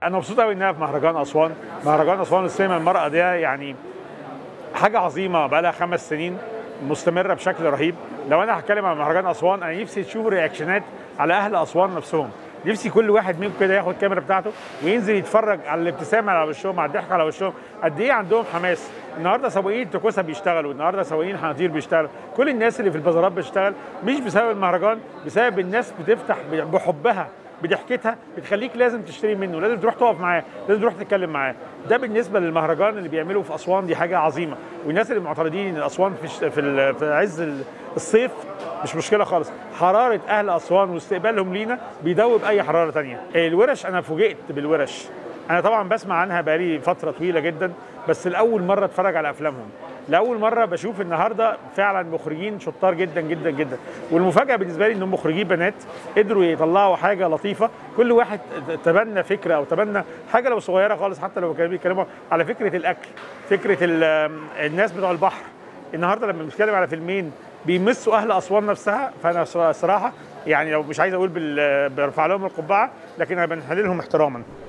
انا مبسوط قوي انها في مهرجان اسوان مهرجان اسوان للسينما المرأة ده يعني حاجه عظيمه بقى لها خمس سنين مستمره بشكل رهيب لو انا هتكلم عن مهرجان اسوان انا نفسي تشوف رياكشنات على اهل اسوان نفسهم نفسي كل واحد منكم كده ياخد الكاميرا بتاعته وينزل يتفرج على الابتسامه على وشهم على الضحك على وشهم قد ايه عندهم حماس النهارده سواقين توكوسا بيشتغلوا النهارده سواقين حناطير بيشتغلوا كل الناس اللي في البازارات بتشتغل مش بسبب المهرجان بسبب الناس بتفتح بحبها بضحكتها بتخليك لازم تشتري منه لازم تروح تقف معاه لازم تروح تتكلم معاه ده بالنسبه للمهرجان اللي بيعمله في اسوان دي حاجه عظيمه والناس اللي معترضين ان اسوان في الش- في, ال- في عز ال- الصيف مش مشكله خالص حراره اهل اسوان واستقبالهم لينا بيدوب اي حراره تانية الورش انا فوجئت بالورش انا طبعا بسمع عنها بقالي فتره طويله جدا بس لاول مره اتفرج على افلامهم لاول مره بشوف النهارده فعلا مخرجين شطار جدا جدا جدا والمفاجاه بالنسبه لي انهم مخرجين بنات قدروا يطلعوا حاجه لطيفه كل واحد تبنى فكره او تبنى حاجه لو صغيره خالص حتى لو كانوا بيتكلموا على فكره الاكل فكره ال- الناس بتوع البحر النهارده لما بنتكلم على فيلمين بيمسوا اهل اسوان نفسها فانا صراحه يعني لو مش عايز اقول بال- برفع لهم القبعه لكن انا بنحللهم احتراما